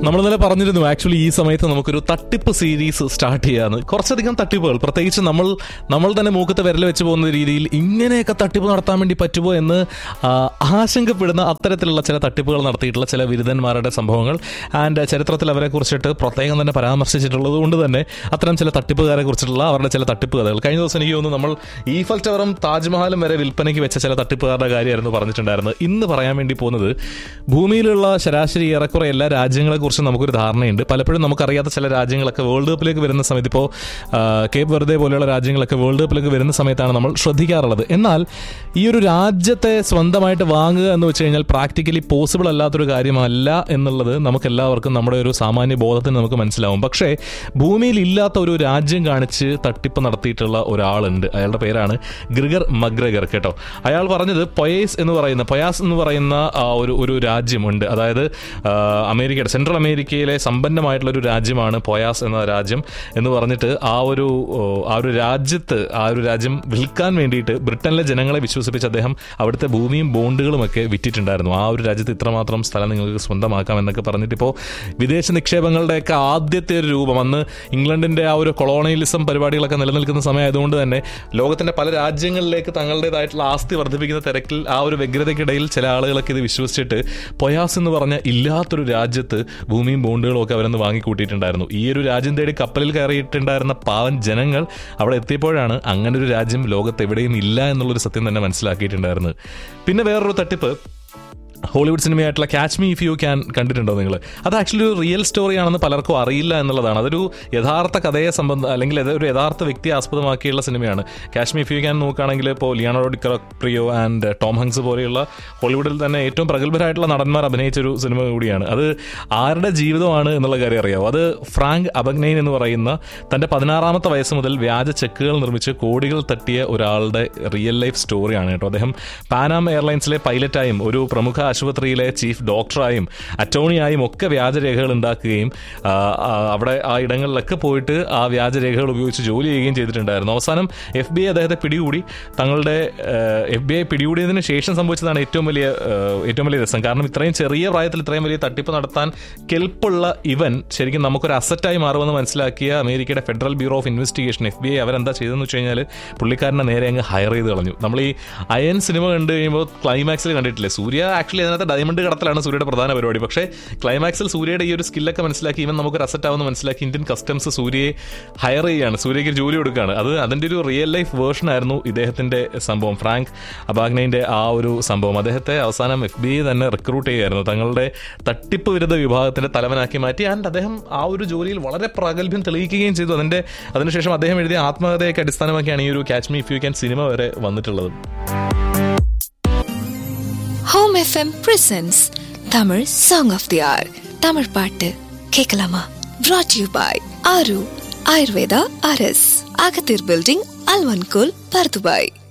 നമ്മൾ ഇന്നലെ പറഞ്ഞിരുന്നു ആക്ച്വലി ഈ സമയത്ത് നമുക്കൊരു തട്ടിപ്പ് സീരീസ് സ്റ്റാർട്ട് ചെയ്യാന്ന് കുറച്ചധികം തട്ടിപ്പുകൾ പ്രത്യേകിച്ച് നമ്മൾ നമ്മൾ തന്നെ മൂക്കത്ത് വിരൽ വെച്ച് പോകുന്ന രീതിയിൽ ഇങ്ങനെയൊക്കെ തട്ടിപ്പ് നടത്താൻ വേണ്ടി പറ്റുമോ എന്ന് ആ, ആശങ്കപ്പെടുന്ന അത്തരത്തിലുള്ള ചില തട്ടിപ്പുകൾ നടത്തിയിട്ടുള്ള ചില ബിരുദന്മാരുടെ സംഭവങ്ങൾ ആൻഡ് ചരിത്രത്തിൽ അവരെ കുറിച്ചിട്ട് പ്രത്യേകം തന്നെ പരാമർശിച്ചിട്ടുള്ളത് കൊണ്ട് തന്നെ അത്തരം ചില തട്ടിപ്പുകാരെ കുറിച്ചിട്ടുള്ള അവരുടെ ചില തട്ടിപ്പ് കഥകൾ കഴിഞ്ഞ ദിവസം എനിക്ക് തോന്നുന്നു നമ്മൾ ഈഫൽ ടവറും താജ്മഹലും വരെ വിൽപ്പനയ്ക്ക് വെച്ച ചില തട്ടിപ്പുകാരുടെ കാര്യമായിരുന്നു പറഞ്ഞിട്ടുണ്ടായിരുന്നത് ഇന്ന് പറയാൻ വേണ്ടി പോകുന്നത് ഭൂമിയിലുള്ള ശരാശരി ഏറെക്കുറെ എല്ലാ രാജ്യങ്ങളെക്കുറിച്ച് നമുക്കൊരു ധാരണയുണ്ട് പലപ്പോഴും നമുക്കറിയാത്ത ചില രാജ്യങ്ങളൊക്കെ വേൾഡ് കപ്പിലേക്ക് വരുന്ന സമയത്ത് ഇപ്പോൾ കേപ്പ് വെറുതെ പോലെയുള്ള രാജ്യങ്ങളൊക്കെ വേൾഡ് കപ്പിലേക്ക് വരുന്ന സമയത്താണ് നമ്മൾ ശ്രദ്ധിക്കാറുള്ളത് എന്നാൽ ഈ ഒരു രാജ്യത്തെ സ്വന്തമായിട്ട് വാങ്ങുക എന്ന് വെച്ച് കഴിഞ്ഞാൽ പ്രാക്ടിക്കലി പോസിബിൾ അല്ലാത്തൊരു കാര്യമല്ല എന്നുള്ളത് നമുക്ക് എല്ലാവർക്കും നമ്മുടെ ഒരു സാമാന്യ ബോധത്തിന് നമുക്ക് മനസ്സിലാവും പക്ഷേ ഭൂമിയിൽ ഇല്ലാത്ത ഒരു രാജ്യം കാണിച്ച് തട്ടിപ്പ് നടത്തിയിട്ടുള്ള ഒരാളുണ്ട് അയാളുടെ പേരാണ് ഗ്രിഗർ മഗ്രഗർ കേട്ടോ അയാൾ പറഞ്ഞത് പൊയേസ് എന്ന് പറയുന്ന പൊയാസ് എന്ന് പറയുന്ന ആ, ഒരു ഒരു രാജ്യമുണ്ട് അതായത് ആ, അമേരിക്കയുടെ സെൻട്രൽ അമേരിക്കയിലെ സമ്പന്നമായിട്ടുള്ള ഒരു രാജ്യമാണ് പൊയാസ് എന്ന രാജ്യം എന്ന് പറഞ്ഞിട്ട് ആ ഒരു ഓ, ആ ഒരു രാജ്യത്ത് ആ ഒരു രാജ്യം വിൽക്കാൻ വേണ്ടിയിട്ട് ബ്രിട്ടനിലെ ജനങ്ങളെ വിശ്വസിപ്പിച്ച് അദ്ദേഹം അവിടുത്തെ ഭൂമിയും ബോണ്ടുകളുമൊക്കെ വിറ്റിട്ടുണ്ടായിരുന്നു ആ ഒരു രാജ്യത്ത് ഇത്രമാത്രം സ്ഥലം നിങ്ങൾക്ക് സ്വന്തമാക്കാം എന്നൊക്കെ പറഞ്ഞിട്ട് ഇപ്പോൾ വിദേശ നിക്ഷേപങ്ങളുടെയൊക്കെ ആദ്യത്തെ ഒരു രൂപം അന്ന് ഇംഗ്ലണ്ടിന്റെ ആ ഒരു കൊളോണിയലിസം പരിപാടികളൊക്കെ നിലനിൽക്കുന്ന സമയമായതുകൊണ്ട് തന്നെ ലോകത്തിന്റെ പല രാജ്യങ്ങളിലേക്ക് തങ്ങളുടേതായിട്ടുള്ള ആസ്തി വർദ്ധിപ്പിക്കുന്ന തിരക്കിൽ ആ ഒരു വ്യഗ്രതയ്ക്കിടയിൽ ചില ആളുകളൊക്കെ ഇത് വിശ്വസിച്ചിട്ട് പൊയാസ് എന്ന് പറഞ്ഞ ഇല്ലാത്തൊരു രാജ്യത്ത് ഭൂമിയും ബോണ്ടുകളും ഒക്കെ അവരന്ന് വാങ്ങിക്കൂട്ടിയിട്ടുണ്ടായിരുന്നു ഈ ഒരു രാജ്യം തേടി കപ്പലിൽ കയറിയിട്ടുണ്ടായിരുന്ന പാവൻ ജനങ്ങൾ അവിടെ എത്തിയപ്പോഴാണ് അങ്ങനെ ഒരു രാജ്യം ലോകത്ത് എവിടെയും ഇല്ല എന്നുള്ളൊരു സത്യം തന്നെ മനസ്സിലാക്കിയിട്ടുണ്ടായിരുന്നത് പിന്നെ വേറൊരു തട്ടിപ്പ് ഹോളിവുഡ് സിനിമയായിട്ടുള്ള catch me if you can കണ്ടിട്ടുണ്ടോ നിങ്ങൾ അത് ആക്ച്വലി ഒരു റിയൽ സ്റ്റോറി ആണെന്ന് പലർക്കും അറിയില്ല എന്നുള്ളതാണ് അതൊരു യഥാർത്ഥ കഥയെ സംബന്ധം അല്ലെങ്കിൽ അത് ഒരു യഥാർത്ഥ വ്യക്തിയെ ആസ്പദമാക്കിയുള്ള സിനിമയാണ് catch me if you can നോക്കുകയാണെങ്കിൽ ഇപ്പോൾ ലിയാനോ ഡിക്രപ്രിയോ ആൻഡ് ടോം ഹങ്സ് പോലെയുള്ള ഹോളിവുഡിൽ തന്നെ ഏറ്റവും പ്രഗത്ഭരായിട്ടുള്ള നടന്മാർ അഭിനയിച്ച ഒരു സിനിമ കൂടിയാണ് അത് ആരുടെ ജീവിതമാണ് എന്നുള്ള കാര്യം അറിയാമോ അത് ഫ്രാങ്ക് അബഗ്നൈൻ എന്ന് പറയുന്ന തൻ്റെ പതിനാറാമത്തെ വയസ്സ് മുതൽ വ്യാജ ചെക്കുകൾ നിർമ്മിച്ച് കോടികൾ തട്ടിയ ഒരാളുടെ റിയൽ ലൈഫ് സ്റ്റോറിയാണ് കേട്ടോ അദ്ദേഹം പാനാം എയർലൈൻസിലെ പൈലറ്റായും ഒരു പ്രമുഖ ആശുപത്രിയിലെ ചീഫ് ഡോക്ടറായും അറ്റോർണിയായും ഒക്കെ വ്യാജരേഖകൾ ഉണ്ടാക്കുകയും ആ, ആ, അവിടെ ആ ഇടങ്ങളിലൊക്കെ പോയിട്ട് ആ വ്യാജരേഖകൾ ഉപയോഗിച്ച് ജോലി ചെയ്യുകയും ചെയ്തിട്ടുണ്ടായിരുന്നു അവസാനം എഫ് ബി ഐ അദ്ദേഹത്തെ പിടികൂടി തങ്ങളുടെ എഫ് ബി ഐ പിടികൂടിയതിന് ശേഷം സംഭവിച്ചതാണ് ഏറ്റവും വലിയ ആ, ഏറ്റവും വലിയ രസം കാരണം ഇത്രയും ചെറിയ പ്രായത്തിൽ ഇത്രയും വലിയ തട്ടിപ്പ് നടത്താൻ കെൽപ്പുള്ള ഇവൻ ശരിക്കും നമുക്കൊരു അസറ്റായി മാറുമെന്ന് മനസ്സിലാക്കിയ അമേരിക്കയുടെ federal bureau of investigation F B I അവരെന്താ ചെയ്തതെന്ന് വെച്ച് കഴിഞ്ഞാൽ പുള്ളിക്കാരനെ നേരെ അങ്ങ് ഹയർ ചെയ്ത് കളഞ്ഞു നമ്മൾ ഈ അയൻ സിനിമ കണ്ടു കഴിയുമ്പോൾ ക്ലൈമാക്സിൽ കണ്ടിട്ടില്ലേ സൂര്യ ആക്ച്വലി അതിനകത്ത് ഡയമണ്ട് കടത്തലാണ് സൂര്യയുടെ പ്രധാന പരിപാടി പക്ഷേ ക്ലൈമാക്സിൽ സൂര്യയുടെ ഈ ഒരു സ്കില്ലൊക്കെ മനസ്സിലാക്കി ഇവൻ നമുക്കൊരു അസറ്റ് ആവുമെന്ന് മനസ്സിലാക്കി ഇന്ത്യൻ കസ്റ്റംസ് സൂര്യയെ ഹയർ ചെയ്യുകയാണ് സൂര്യയ്ക്ക് ഒരു ജോലി കൊടുക്കുകയാണ് അത് അതിൻ്റെ ഒരു റിയൽ ലൈഫ് വേർഷൻ ആയിരുന്നു ഇദ്ദേഹത്തിന്റെ സംഭവം ഫ്രാങ്ക് അബാഗ്നൈൻ്റെ ആ ഒരു സംഭവം അദ്ദേഹത്തെ അവസാനം എഫ് ബി ഐ തന്നെ റിക്രൂട്ട് ചെയ്യുമായിരുന്നു തങ്ങളുടെ തട്ടിപ്പ് വിരുദ്ധ വിഭാഗത്തിന്റെ തലവനാക്കി മാറ്റി ആൻഡ് അദ്ദേഹം ആ ഒരു ജോലിയിൽ വളരെ പ്രാഗൽഭ്യം തെളിയിക്കുകയും ചെയ്തു അതിന്റെ അതിനുശേഷം അദ്ദേഹം എഴുതിയ ആത്മകഥയൊക്കെ അടിസ്ഥാനമാക്കിയാണ് ഈ ഒരു catch me if you can സിനിമ വരെ വന്നിട്ടുള്ളത് home FM presents Tamil song of the hour Tamil பாட்டு கேட்கலாமா brought யூ பாய் ஆரு ஆயுர்வேதா அரஸ் அகத்தீர் பில்டிங் அல்வன்கோல் பர்துபாய்